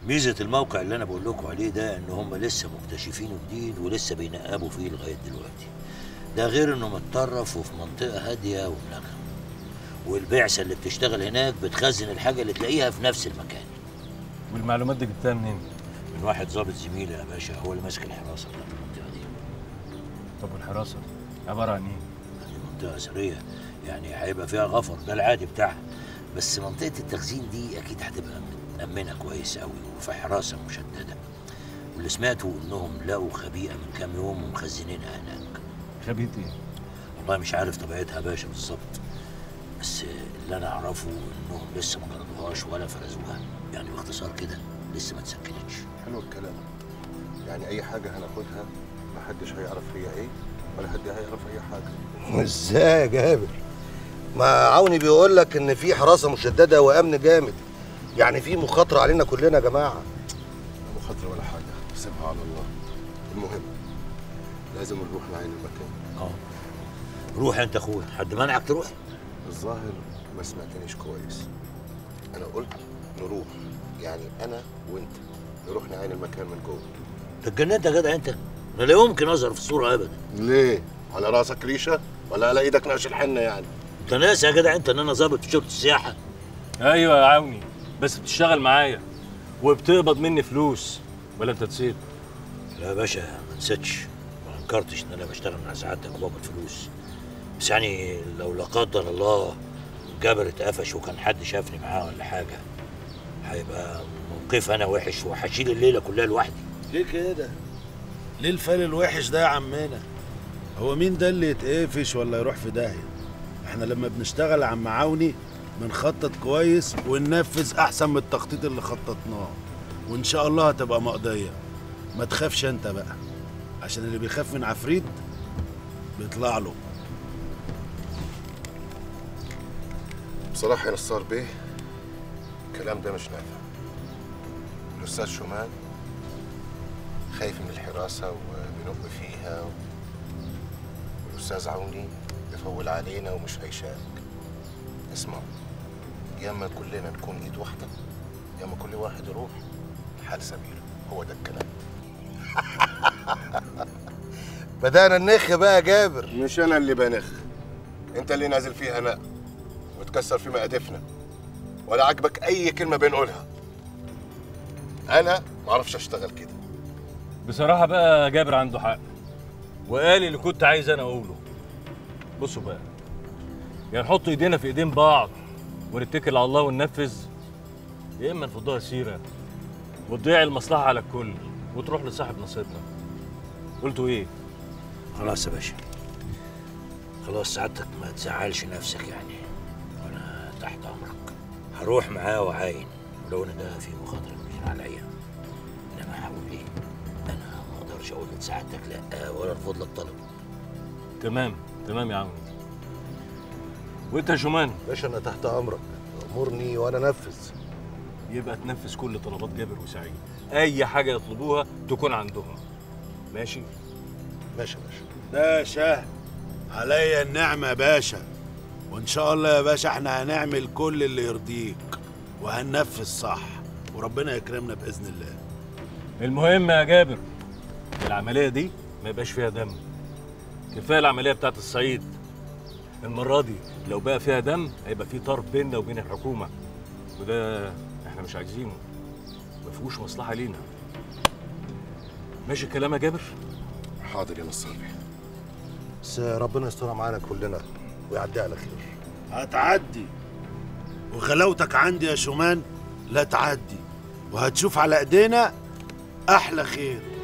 ميزه الموقع اللي انا بقول لكم عليه ده ان هم لسه مكتشفينه جديد ولسه بينقبوا فيه لغايه دلوقتي ده غير انه متطرف وفي منطقه هاديه ومنغم والبعثه اللي بتشتغل هناك بتخزن الحاجه اللي تلاقيها في نفس المكان والمعلومات دي جبتها منين؟ من واحد ضابط زميلي يا باشا هو اللي ماسك الحراسه بتاعت المنطقه دي طب والحراسه عباره عن ايه؟ دي منطقه اثريه يعني هيبقى فيها غفر ده العادي بتاعها بس منطقه التخزين دي اكيد هتبقى مأمنة كويس قوي وفي حراسه مشدده واللي سمعته انهم لقوا خبيئه من كام يوم ومخزنينها هناك خبيت ايه؟ والله مش عارف طبيعتها يا باشا بالظبط بس اللي انا اعرفه انهم لسه ما جربوهاش ولا فرزوها يعني باختصار كده لسه ما اتسكنتش حلو الكلام يعني اي حاجه هناخدها محدش هيعرف هي ايه ولا حد هيعرف اي حاجه ازاي يا جابر ما عوني بيقول لك ان في حراسه مشدده وامن جامد يعني في مخاطره علينا كلنا يا جماعه لا مخاطره ولا حاجه سيبها على الله المهم لازم نروح نعين المكان اه روح انت اخويا حد منعك تروح الظاهر ما سمعتنيش كويس انا قلت نروح يعني انا وانت نروح نعين المكان من جوه انت اتجننت يا جدع انت انا لا يمكن اظهر في الصوره ابدا ليه على راسك ريشه ولا على ايدك نقش الحنه يعني انت ناسي يا جدع انت ان انا ظابط في شرطه السياحه ايوه يا عوني بس بتشتغل معايا وبتقبض مني فلوس ولا انت نسيت؟ لا يا باشا ما نسيتش ما انكرتش ان انا بشتغل مع سعادتك وبقبض فلوس بس يعني لو لا قدر الله جابر اتقفش وكان حد شافني معاه ولا حاجه هيبقى موقف انا وحش وهشيل الليله كلها لوحدي ليه كده؟ ليه الفال الوحش ده يا عمنا؟ هو مين ده اللي يتقفش ولا يروح في داهية؟ احنا لما بنشتغل يا عم عوني بنخطط كويس وننفذ احسن من التخطيط اللي خططناه وان شاء الله هتبقى مقضية ما تخافش انت بقى عشان اللي بيخاف من عفريت بيطلع له بصراحه يا نصار بيه الكلام ده مش نافع الاستاذ شومان خايف من الحراسه وبينق فيها والاستاذ عوني بيفول علينا ومش هيشارك اسمع يا اما كلنا نكون ايد واحده يا اما كل واحد يروح لحال سبيله هو ده الكلام بدانا النخ بقى يا جابر مش انا اللي بنخ انت اللي نازل فيها انا وتكسر في مقادفنا ولا عجبك اي كلمه بنقولها انا ما اعرفش اشتغل كده بصراحه بقى جابر عنده حق وقال اللي كنت عايز انا اقوله بصوا بقى يا نحط ايدينا في ايدين بعض ونتكل على الله وننفذ يا اما نفضها سيره وتضيع المصلحه على الكل وتروح لصاحب نصيبنا قلتوا ايه خلاص يا باشا خلاص سعادتك ما تزعلش نفسك يعني وانا تحت امرك هروح معاه وعاين ولو ان ده في مخاطره كبيره عليا انما هقول ايه انا ما اقدرش اقول لسعادتك لا ولا ارفض لك طلب تمام تمام يا عم وانت يا شومان باشا انا تحت امرك امرني وانا انفذ يبقى تنفذ كل طلبات جابر وسعيد اي حاجه يطلبوها تكون عندهم ماشي ماشي يا باشا باشا عليا النعمة يا باشا وإن شاء الله يا باشا احنا هنعمل كل اللي يرضيك وهننفذ صح وربنا يكرمنا بإذن الله المهم يا جابر العمليه دي ما يبقاش فيها دم كفايه العمليه بتاعت الصعيد المره دي لو بقى فيها دم هيبقى في طرف بيننا وبين الحكومه وده احنا مش عايزينه ما فيهوش مصلحه لينا ماشي الكلام يا جابر حاضر يا نصار بيه بس ربنا يسترها معانا كلنا ويعديها على خير هتعدي وغلاوتك عندي يا شومان لا تعدي وهتشوف على ايدينا احلى خير